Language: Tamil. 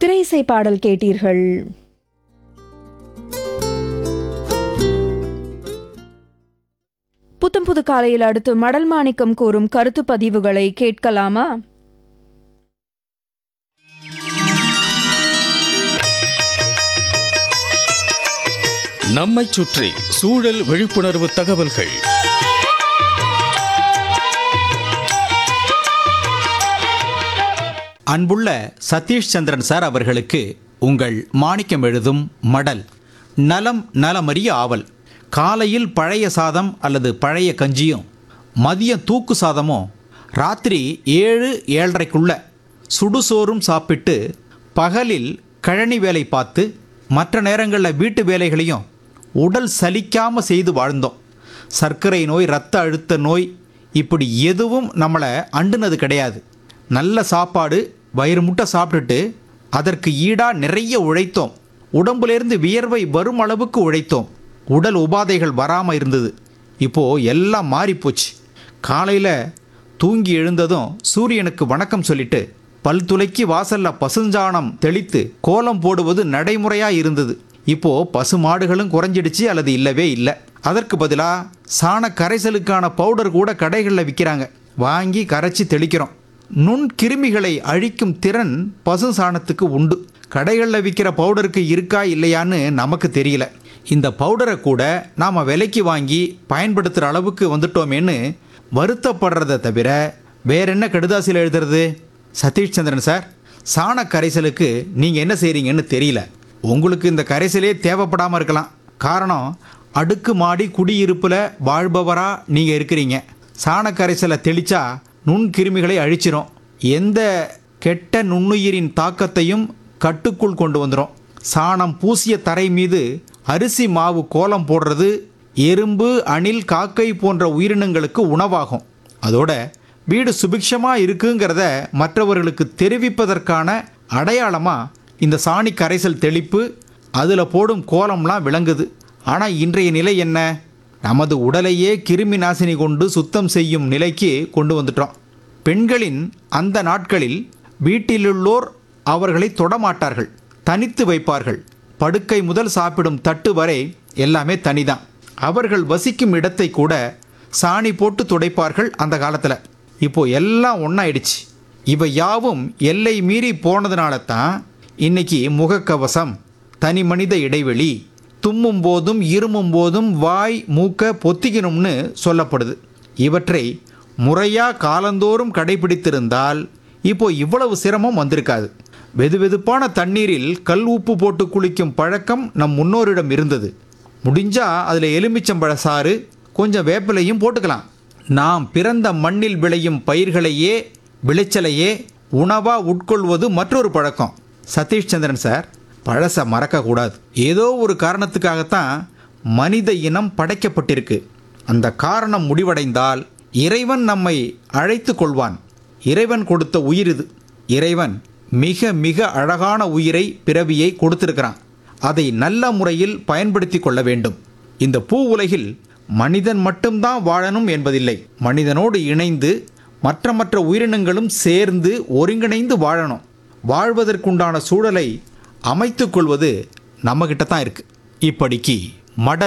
திரையிசை பாடல் கேட்டீர்கள் புத்தம் புது காலையில் அடுத்து மடல் மாணிக்கம் கூறும் கருத்து பதிவுகளை கேட்கலாமா நம்மைச் சுற்றி சூழல் விழிப்புணர்வு தகவல்கள் அன்புள்ள சதீஷ் சந்திரன் சார் அவர்களுக்கு உங்கள் மாணிக்கம் எழுதும் மடல் நலம் நலமறிய ஆவல் காலையில் பழைய சாதம் அல்லது பழைய கஞ்சியும் மதியம் தூக்கு சாதமும் ராத்திரி ஏழு ஏழரைக்குள்ள சுடுசோறும் சாப்பிட்டு பகலில் கழனி வேலை பார்த்து மற்ற நேரங்களில் வீட்டு வேலைகளையும் உடல் சலிக்காமல் செய்து வாழ்ந்தோம் சர்க்கரை நோய் இரத்த அழுத்த நோய் இப்படி எதுவும் நம்மளை அண்டுனது கிடையாது நல்ல சாப்பாடு வயிறு முட்டை சாப்பிட்டுட்டு அதற்கு ஈடாக நிறைய உழைத்தோம் உடம்புலேருந்து வியர்வை வரும் அளவுக்கு உழைத்தோம் உடல் உபாதைகள் வராமல் இருந்தது இப்போது எல்லாம் மாறிப்போச்சு காலையில் தூங்கி எழுந்ததும் சூரியனுக்கு வணக்கம் சொல்லிட்டு பல் துளைக்கி வாசல்ல பசுஞ்சாணம் தெளித்து கோலம் போடுவது நடைமுறையாக இருந்தது இப்போ பசு மாடுகளும் குறைஞ்சிடுச்சு அல்லது இல்லவே இல்லை அதற்கு பதிலாக சாண கரைசலுக்கான பவுடர் கூட கடைகளில் விற்கிறாங்க வாங்கி கரைச்சி தெளிக்கிறோம் நுண் கிருமிகளை அழிக்கும் திறன் பசு சாணத்துக்கு உண்டு கடைகளில் விற்கிற பவுடருக்கு இருக்கா இல்லையான்னு நமக்கு தெரியல இந்த பவுடரை கூட நாம் விலைக்கு வாங்கி பயன்படுத்துகிற அளவுக்கு வந்துட்டோமேன்னு வருத்தப்படுறதை தவிர வேற என்ன கடுதாசியில் எழுதுறது சதீஷ் சந்திரன் சார் சாண கரைசலுக்கு நீங்கள் என்ன செய்கிறீங்கன்னு தெரியல உங்களுக்கு இந்த கரைசலே தேவைப்படாமல் இருக்கலாம் காரணம் அடுக்கு மாடி குடியிருப்பில் வாழ்பவராக நீங்கள் இருக்கிறீங்க சாண கரைசலை தெளிச்சா நுண்கிருமிகளை அழிச்சிரும் எந்த கெட்ட நுண்ணுயிரின் தாக்கத்தையும் கட்டுக்குள் கொண்டு வந்துடும் சாணம் பூசிய தரை மீது அரிசி மாவு கோலம் போடுறது எறும்பு அணில் காக்கை போன்ற உயிரினங்களுக்கு உணவாகும் அதோட வீடு சுபிக்ஷமாக இருக்குங்கிறத மற்றவர்களுக்கு தெரிவிப்பதற்கான அடையாளமாக இந்த சாணி கரைசல் தெளிப்பு அதில் போடும் கோலம்லாம் விளங்குது ஆனால் இன்றைய நிலை என்ன நமது உடலையே கிருமி நாசினி கொண்டு சுத்தம் செய்யும் நிலைக்கு கொண்டு வந்துட்டோம் பெண்களின் அந்த நாட்களில் வீட்டிலுள்ளோர் அவர்களை தொடமாட்டார்கள் தனித்து வைப்பார்கள் படுக்கை முதல் சாப்பிடும் தட்டு வரை எல்லாமே தனிதான் அவர்கள் வசிக்கும் இடத்தை கூட சாணி போட்டு துடைப்பார்கள் அந்த காலத்தில் இப்போ எல்லாம் ஒன்றாயிடுச்சு இவை யாவும் எல்லை மீறி போனதுனால தான் இன்னைக்கு முகக்கவசம் தனி மனித இடைவெளி தும்மும் போதும் இருமும் போதும் வாய் மூக்க பொத்திக்கணும்னு சொல்லப்படுது இவற்றை முறையாக காலந்தோறும் கடைபிடித்திருந்தால் இப்போ இவ்வளவு சிரமம் வந்திருக்காது வெதுவெதுப்பான தண்ணீரில் கல் உப்பு போட்டு குளிக்கும் பழக்கம் நம் முன்னோரிடம் இருந்தது முடிஞ்சா அதில் எலுமிச்சம்பழ சாறு கொஞ்சம் வேப்பிலையும் போட்டுக்கலாம் நாம் பிறந்த மண்ணில் விளையும் பயிர்களையே விளைச்சலையே உணவா உட்கொள்வது மற்றொரு பழக்கம் சதீஷ் சந்திரன் சார் பழச மறக்கக்கூடாது ஏதோ ஒரு காரணத்துக்காகத்தான் மனித இனம் படைக்கப்பட்டிருக்கு அந்த காரணம் முடிவடைந்தால் இறைவன் நம்மை அழைத்து கொள்வான் இறைவன் கொடுத்த உயிர் இது இறைவன் மிக மிக அழகான உயிரை பிறவியை கொடுத்திருக்கிறான் அதை நல்ல முறையில் பயன்படுத்தி கொள்ள வேண்டும் இந்த பூ உலகில் மனிதன் மட்டும்தான் வாழணும் என்பதில்லை மனிதனோடு இணைந்து மற்ற மற்ற உயிரினங்களும் சேர்ந்து ஒருங்கிணைந்து வாழணும் வாழ்வதற்குண்டான சூழலை அமைத்துக் கொள்வது நம்மகிட்ட தான் இருக்கு இப்படிக்கு மட